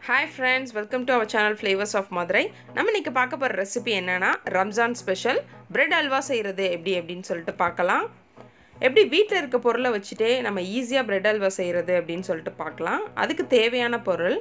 hi friends welcome to our channel Flavours of Madurai நம்ம இன்றைக்கி பார்க்க போகிற ரெசிபி என்னென்னா ரம்ஜான் ஸ்பெஷல் பிரெட் அல்வா செய்கிறது எப்படி அப்படின்னு சொல்லிட்டு பார்க்கலாம் எப்படி வீட்டில் இருக்க பொருளை வச்சுட்டே நம்ம ஈஸியாக பிரெட் அல்வா செய்கிறது அப்படின்னு சொல்லிட்டு பார்க்கலாம் அதுக்கு தேவையான பொருள்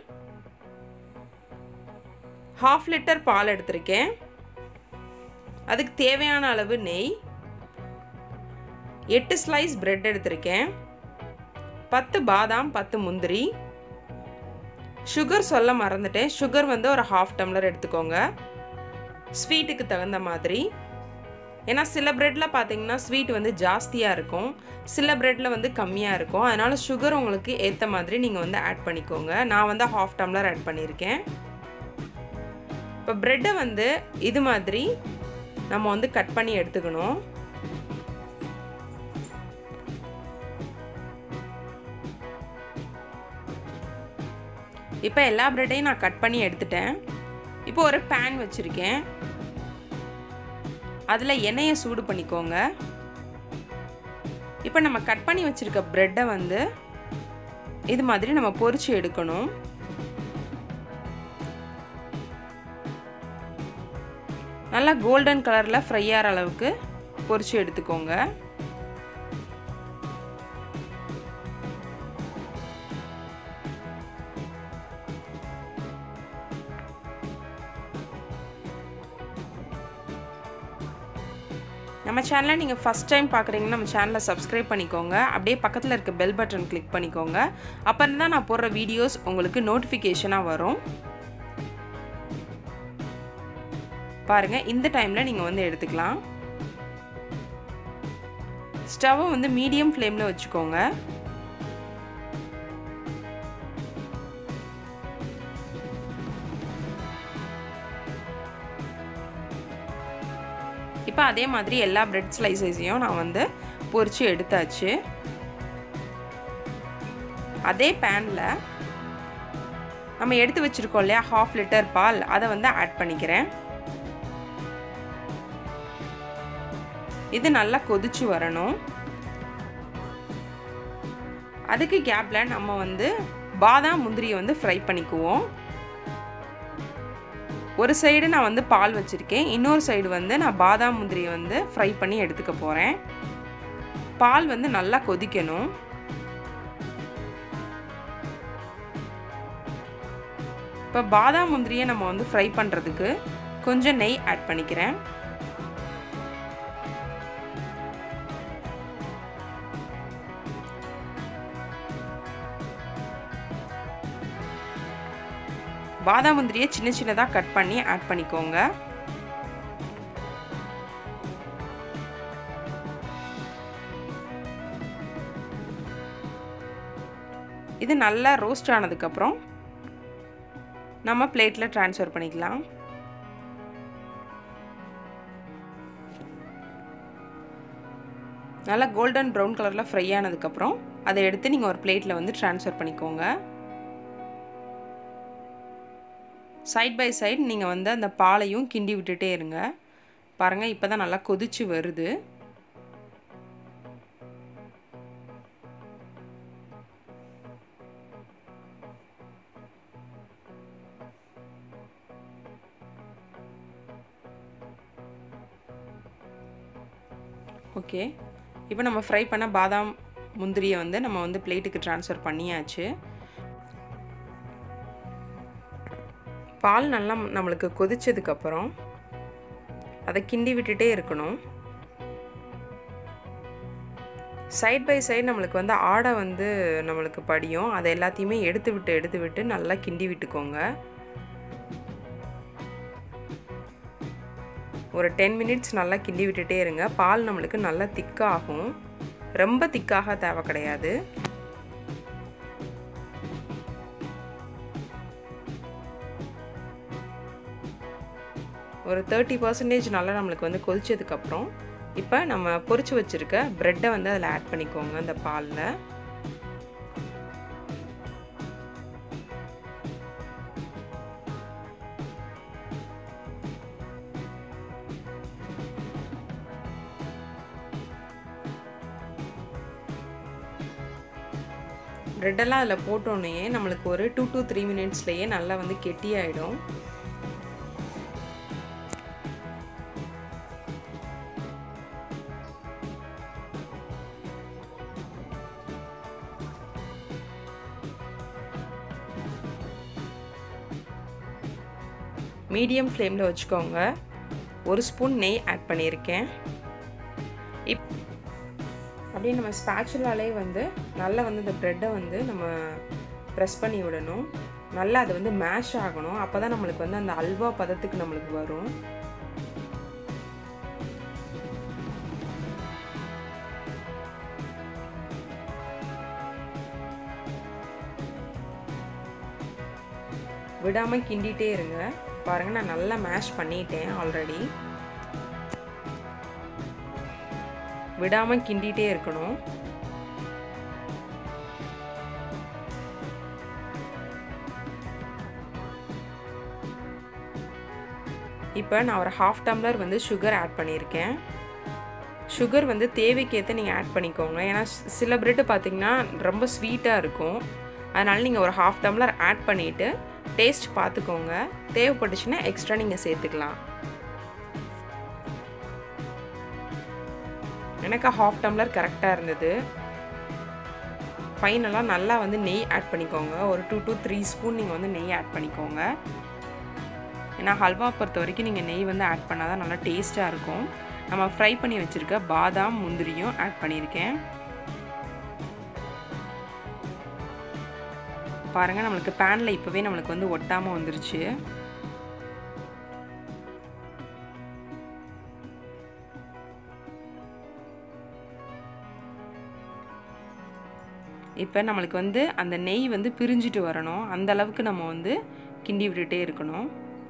ஹாஃப் லிட்டர் பால் எடுத்திருக்கேன் அதுக்கு தேவையான அளவு நெய் எட்டு ஸ்லைஸ் பிரெட் எடுத்திருக்கேன் பத்து பாதாம் பத்து முந்திரி சுகர் சொல்ல மறந்துட்டேன் சுகர் வந்து ஒரு ஹாஃப் டம்ளர் எடுத்துக்கோங்க ஸ்வீட்டுக்கு தகுந்த மாதிரி ஏன்னா சில ப்ரெட்டில் பார்த்தீங்கன்னா ஸ்வீட் வந்து ஜாஸ்தியாக இருக்கும் சில ப்ரெட்டில் வந்து கம்மியாக இருக்கும் அதனால் சுகர் உங்களுக்கு ஏற்ற மாதிரி நீங்கள் வந்து ஆட் பண்ணிக்கோங்க நான் வந்து ஹாஃப் டம்ளர் ஆட் பண்ணியிருக்கேன் இப்போ ப்ரெட்டை வந்து இது மாதிரி நம்ம வந்து கட் பண்ணி எடுத்துக்கணும் இப்போ எல்லா ப்ரெட்டையும் நான் கட் பண்ணி எடுத்துட்டேன் இப்போ ஒரு பேன் வச்சுருக்கேன் அதில் எண்ணெயை சூடு பண்ணிக்கோங்க இப்போ நம்ம கட் பண்ணி வச்சுருக்க ப்ரெட்டை வந்து இது மாதிரி நம்ம பொரிச்சு எடுக்கணும் நல்லா கோல்டன் கலரில் ஃப்ரை ஆகிற அளவுக்கு பொரிச்சு எடுத்துக்கோங்க நம்ம சேனலை நீங்கள் ஃபஸ்ட் டைம் பார்க்குறீங்கன்னா நம்ம சேனலை சப்ஸ்கிரைப் பண்ணிக்கோங்க அப்படியே பக்கத்தில் இருக்க பெல் பட்டன் கிளிக் பண்ணிக்கோங்க அப்புறம் தான் நான் போடுற வீடியோஸ் உங்களுக்கு நோட்டிஃபிகேஷனாக வரும் பாருங்கள் இந்த டைமில் நீங்கள் வந்து எடுத்துக்கலாம் ஸ்டவ்வை வந்து மீடியம் ஃப்ளேமில் வச்சுக்கோங்க இப்போ அதே மாதிரி எல்லா பிரெட் ஸ்லைசஸையும் நான் வந்து பொரித்து எடுத்தாச்சு அதே பேனில் நம்ம எடுத்து வச்சுருக்கோம் இல்லையா ஹாஃப் லிட்டர் பால் அதை வந்து ஆட் பண்ணிக்கிறேன் இது நல்லா கொதிச்சு வரணும் அதுக்கு கேப்பில் நம்ம வந்து பாதாம் முந்திரியை வந்து ஃப்ரை பண்ணிக்குவோம் ஒரு சைடு நான் வந்து பால் வச்சுருக்கேன் இன்னொரு சைடு வந்து நான் பாதாம் முந்திரியை வந்து ஃப்ரை பண்ணி எடுத்துக்க போகிறேன் பால் வந்து நல்லா கொதிக்கணும் இப்போ பாதாம் முந்திரியை நம்ம வந்து ஃப்ரை பண்ணுறதுக்கு கொஞ்சம் நெய் ஆட் பண்ணிக்கிறேன் பாதாம் முந்திரியை சின்ன சின்னதாக கட் பண்ணி ஆட் பண்ணிக்கோங்க இது நல்லா ரோஸ்ட் ஆனதுக்கப்புறம் நம்ம பிளேட்டில் ட்ரான்ஸ்ஃபர் பண்ணிக்கலாம் நல்லா கோல்டன் ப்ரௌன் கலரில் ஃப்ரை ஆனதுக்கப்புறம் அதை எடுத்து நீங்கள் ஒரு பிளேட்டில் வந்து ட்ரான்ஸ்ஃபர் பண்ணிக்கோங்க சைட் பை சைடு நீங்கள் வந்து அந்த பாலையும் கிண்டி விட்டுட்டே இருங்க பாருங்கள் இப்போ தான் நல்லா கொதிச்சு வருது ஓகே இப்போ நம்ம ஃப்ரை பண்ண பாதாம் முந்திரியை வந்து நம்ம வந்து பிளேட்டுக்கு ட்ரான்ஸ்ஃபர் பண்ணியாச்சு பால் நல்லா நம்மளுக்கு கொதிச்சதுக்கப்புறம் அதை கிண்டி விட்டுட்டே இருக்கணும் சைட் பை சைடு நம்மளுக்கு வந்து ஆடை வந்து நம்மளுக்கு படியும் அதை எல்லாத்தையுமே எடுத்து விட்டு எடுத்து விட்டு நல்லா கிண்டி விட்டுக்கோங்க ஒரு டென் மினிட்ஸ் நல்லா கிண்டி விட்டுட்டே இருங்க பால் நம்மளுக்கு நல்லா திக்காகும் ரொம்ப திக்காக தேவை கிடையாது ஒரு தேர்ட்டி பர்சன்டேஜ் நல்லா நம்மளுக்கு வந்து கொதிச்சதுக்கப்புறம் இப்போ நம்ம பொரிச்சு வச்சுருக்க ப்ரெட்டை வந்து அதில் ஆட் பண்ணிக்கோங்க அந்த பாலில் ப்ரெட்டெல்லாம் அதில் போட்டோன்னே நம்மளுக்கு ஒரு டூ டு த்ரீ மினிட்ஸ்லேயே நல்லா வந்து கெட்டியாயிடும் மீடியம் ஃப்ளேமில் வச்சுக்கோங்க ஒரு ஸ்பூன் நெய் ஆட் பண்ணியிருக்கேன் இப் அப்படியே நம்ம ஸ்பேச்சுலாலே வந்து நல்லா வந்து இந்த ப்ரெட்டை வந்து நம்ம ப்ரெஸ் பண்ணி விடணும் நல்லா அது வந்து மேஷ் ஆகணும் அப்போ தான் நம்மளுக்கு வந்து அந்த அல்வா பதத்துக்கு நம்மளுக்கு வரும் விடாமல் கிண்டிகிட்டே இருங்க பாருங்கள் நான் நல்லா மேஷ் பண்ணிட்டேன் ஆல்ரெடி விடாமல் கிண்டிகிட்டே இருக்கணும் இப்போ நான் ஒரு ஹாஃப் டம்ளர் வந்து சுகர் ஆட் பண்ணியிருக்கேன் சுகர் வந்து தேவைக்கேற்ற நீங்கள் ஆட் பண்ணிக்கோங்க ஏன்னா சில பிரெட்டு பார்த்திங்கன்னா ரொம்ப ஸ்வீட்டாக இருக்கும் அதனால் நீங்கள் ஒரு ஹாஃப் டம்ளர் ஆட் பண்ணிவிட்டு டேஸ்ட் பார்த்துக்கோங்க தேவைப்பட்டுச்சுன்னா எக்ஸ்ட்ரா நீங்கள் சேர்த்துக்கலாம் எனக்கு ஹாஃப் டம்ளர் கரெக்டாக இருந்தது ஃபைனலாக நல்லா வந்து நெய் ஆட் பண்ணிக்கோங்க ஒரு டூ டு த்ரீ ஸ்பூன் நீங்கள் வந்து நெய் ஆட் பண்ணிக்கோங்க ஏன்னா ஹல்வா பொறுத்த வரைக்கும் நீங்கள் நெய் வந்து ஆட் பண்ணால் தான் நல்லா டேஸ்ட்டாக இருக்கும் நம்ம ஃப்ரை பண்ணி வச்சுருக்க பாதாம் முந்திரியும் ஆட் பண்ணியிருக்கேன் பாருங்கள் நம்மளுக்கு பேனில் இப்போவே நம்மளுக்கு வந்து ஒட்டாமல் வந்துருச்சு இப்போ நம்மளுக்கு வந்து அந்த நெய் வந்து பிரிஞ்சுட்டு வரணும் அந்த அளவுக்கு நம்ம வந்து கிண்டி விட்டுட்டே இருக்கணும்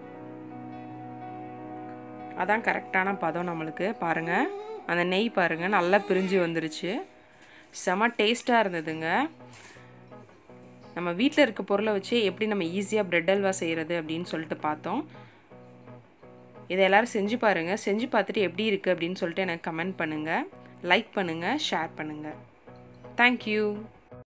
அதான் கரெக்டான பதம் நம்மளுக்கு பாருங்கள் அந்த நெய் பாருங்கள் நல்லா பிரிஞ்சு வந்துருச்சு செம டேஸ்ட்டாக இருந்ததுங்க நம்ம வீட்டில் இருக்க பொருளை வச்சு எப்படி நம்ம ஈஸியாக ப்ரெட் அல்வா செய்கிறது அப்படின்னு சொல்லிட்டு பார்த்தோம் இதை எல்லோரும் செஞ்சு பாருங்கள் செஞ்சு பார்த்துட்டு எப்படி இருக்குது அப்படின்னு சொல்லிட்டு எனக்கு கமெண்ட் பண்ணுங்கள் லைக் பண்ணுங்கள் ஷேர் பண்ணுங்கள் தேங்க்யூ